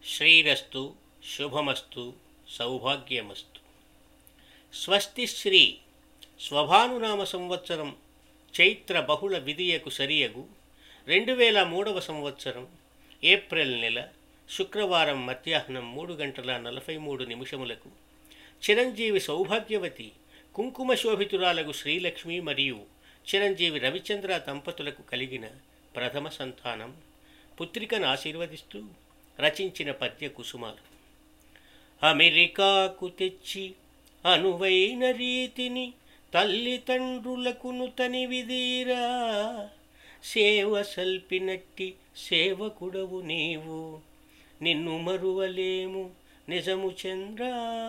శ్రీరస్తు శుభమస్తు సౌభాగ్యమస్తు స్వస్తి శ్రీ స్వభానునామ సంవత్సరం చైత్ర బహుళ విధియకు సరియగు రెండు వేల మూడవ సంవత్సరం ఏప్రిల్ నెల శుక్రవారం మధ్యాహ్నం మూడు గంటల నలభై మూడు నిమిషములకు చిరంజీవి సౌభాగ్యవతి కుంకుమ శోభితురాలకు శ్రీలక్ష్మి మరియు చిరంజీవి రవిచంద్ర దంపతులకు కలిగిన ప్రథమ సంతానం పుత్రికను ఆశీర్వదిస్తూ రచించిన పద్య కుసుమాలు అమెరికాకు తెచ్చి అనువైన రీతిని తల్లిదండ్రులకును తని విధీరా సేవ సల్పినట్టి సేవకుడవు నీవు నిన్ను మరువలేము నిజము చంద్ర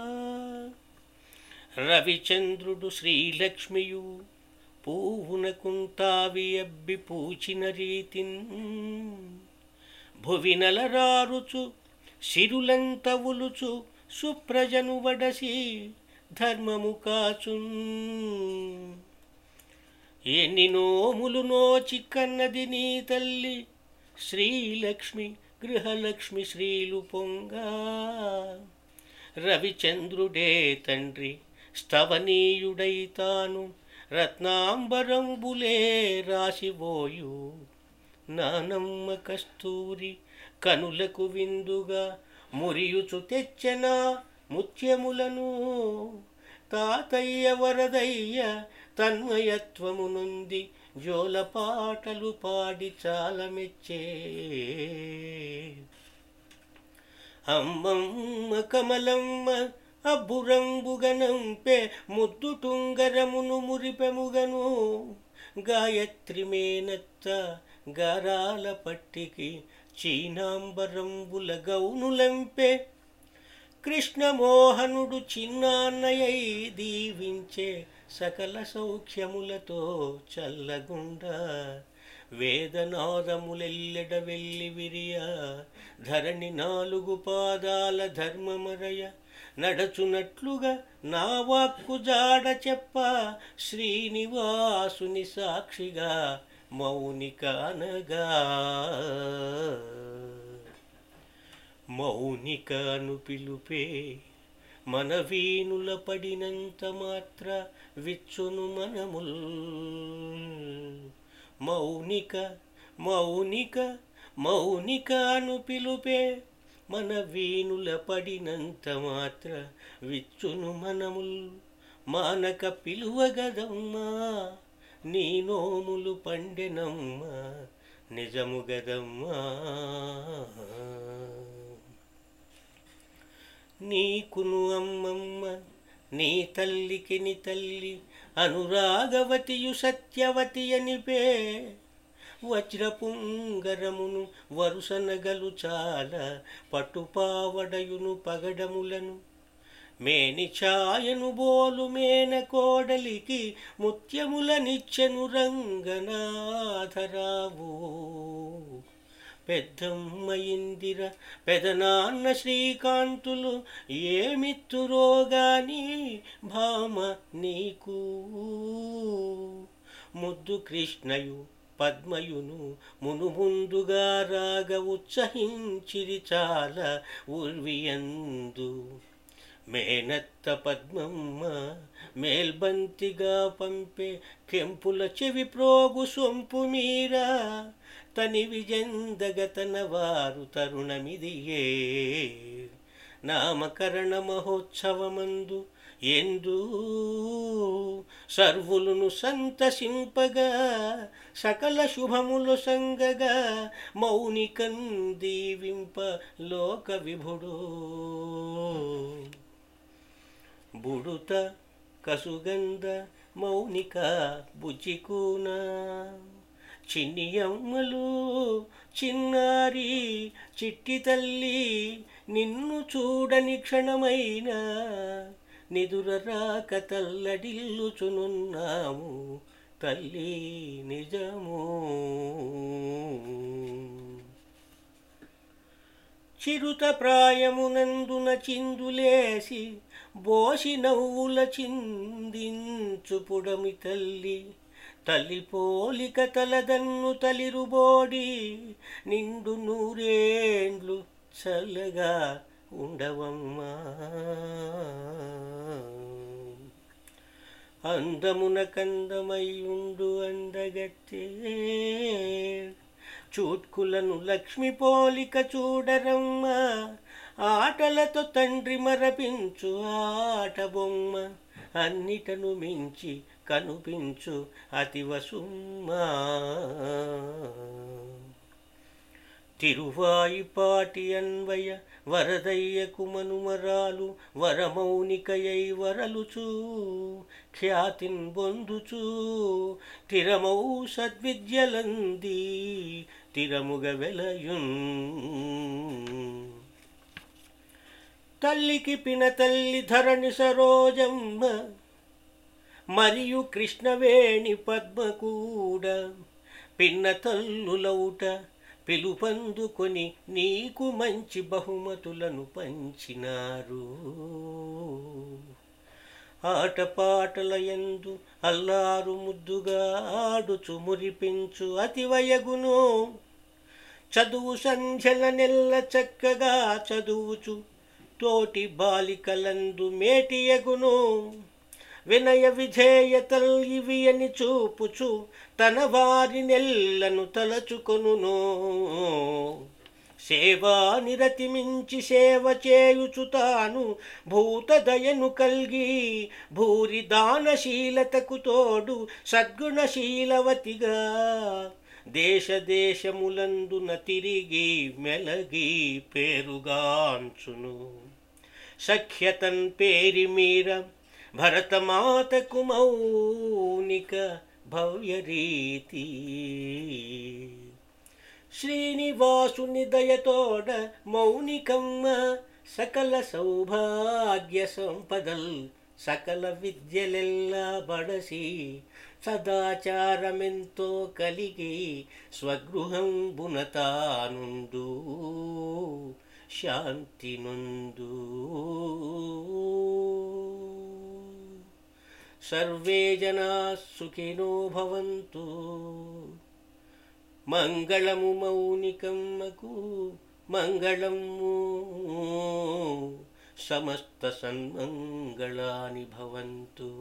రవిచంద్రుడు శ్రీలక్ష్మియు పూవునకుంతావి అబ్బి పూచిన రీతిన్ భువినలరారుచు సిరులంత ఉలుచు సుప్రజను వడసి ధర్మము కాచున్ ఎన్ని నోములు నోచి కన్నది నీ తల్లి శ్రీలక్ష్మి గృహలక్ష్మి శ్రీలు పొంగా రవిచంద్రుడే తండ్రి స్తవనీయుడై తాను రత్నాంబరంబులే రాసిబోయు నానమ్మ కస్తూరి కనులకు విందుగా మురియుచు తెచ్చెన ముత్యములను తాతయ్య వరదయ్య తన్మయత్వము నుండి జోలపాటలు పాడి చాలా మెచ్చే అమ్మమ్మ కమలమ్మ అబ్బురంబుగనంపే ముద్దు టుంగరమును మురిపెముగను గాయత్రి మేనత్త గారాల పట్టికి చీనాంబరంబుల గౌనులంపే కృష్ణమోహనుడు చిన్నాన్నయ్యై దీవించే సకల సౌఖ్యములతో చల్లగుండా వేదనాదములెల్లెడ వెళ్ళి విరియ ధరణి నాలుగు పాదాల ధర్మమరయ నడచునట్లుగా నా వాక్కు జాడ చెప్ప శ్రీనివాసుని సాక్షిగా మౌనికానగా మౌనికాను పిలుపే మన వీణుల పడినంత మాత్ర విచ్చును మనముల్ మౌనిక మౌనిక మౌనికాను పిలుపే మన వీణుల పడినంత మాత్ర విచ్చును మనముల్ మానక పిలువగదమ్మా నీ నోములు పండెనమ్మా నిజము గదమ్మా నీకును అమ్మమ్మ నీ తల్లికి ని తల్లి అనురాగవతియు సత్యవతి అనిపే వజ్రపుంగరమును వరుస నగలు చాలా పట్టుపావడయును పగడములను మేని ఛాయను బోలు మేన కోడలికి ముత్యములనిచ్చెను రంగనాథరావు పెద్దమ్మ ఇందిర పెదనాన్న శ్రీకాంతులు ఏమిత్తురో గాని భామ నీకు ముద్దు కృష్ణయు పద్మయును మును ముందుగా రాగ ఉత్సహించిరి చాలా ఉర్వియందు మేనత్త పద్మమ్మ మేల్బంతిగా పంపే కెంపుల చెవి ప్రోగు సొంపు మీరా తని విజందగతన వారు తరుణమిదియే నామకరణ మహోత్సవమందు ఎందు సర్వులను సంతసింపగా సకల శుభములు సంగగా మౌనికన్ దీవింప లోక విభుడు బుడుత కసుగంధ మౌనిక బుజ్జికూన చిన్నియమ్మలు చిన్నారి చిట్టి తల్లి నిన్ను చూడని క్షణమైన నిదుర రాక తల్లడిల్లుచునున్నాము తల్లి నిజము చిరుత ప్రాయమునందున చిందులేసి బోసి నవ్వుల చిందించు పుడమి తల్లి తల్లి పోలిక తలదన్ను తలిరుబోడి నిండు నూరేండ్లు చల్లగా ఉండవమ్మా అందమున కందమై ఉండు అందగత్తే చూట్కులను లక్ష్మి పోలిక చూడరమ్మ ఆటలతో తండ్రి మరపించు ఆట బొమ్మ అన్నిటను మించి కనుపించు అతివసుమ్మా తిరువాయిపాటి అన్వయ వరదయ్యకు మనుమరాలు వరమౌనికయై వరలుచూ ఖ్యాతిన్ బొందుచూ తిరమౌ సద్విద్యలంది తిరముగ వెలయున్ తల్లికి పిన తల్లి ధరణి సరోజమ్మ మరియు కృష్ణవేణి పద్మ కూడా పిన్న తల్లులౌట పిలుపందుకొని నీకు మంచి బహుమతులను పంచినారు ఆటపాటల ఎందు అల్లారు ముద్దుగా ఆడుచు మురిపించు అతివయగును చదువు సంధ్యల నెల్ల చక్కగా చదువుచు తోటి బాలికలందు మేటియగును వినయ విధేయతల్ ఇవి అని చూపుచు తన వారి నెల్లను తలచుకొనును సేవా నిరతి మించి సేవ చేయుచు తాను భూతదయను కల్గి భూరి దానశీలతకు తోడు సద్గుణశీలవతిగా దేశ దేశములందున తిరిగి మెలగి పేరుగాంచును సఖ్యతన్ పేరి మీర భరతమాతకు మౌనిక భవ్యరీతి శ్రీనివాసుని దయతోడ మౌనికమ్మ సకల సౌభాగ్య సంపదల్ సకల విద్యలెల్లా బడసి సదాచారమెంతో కలిగి స్వగృహం బునతానుండు శాంతి నుండు సర్వే జనా సుఖినో భవంతు మంగళము మౌనికమ్మకు మంగళము సమస్త సన్మంగళాని భవంతు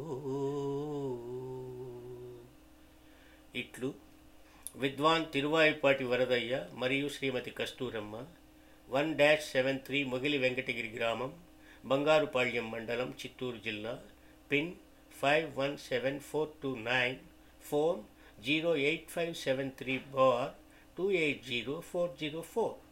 ఇట్లు విద్వాన్ తిరువాయిపాటి వరదయ్య మరియు Shrimati Kasturamma one dash seven three Mogili Venkatagiri గ్రామం బంగారుపాళ్యం మండలం చిత్తూరు జిల్లా pin five one seven four two nine phone zero eight five seven three bar two eight zero four zero four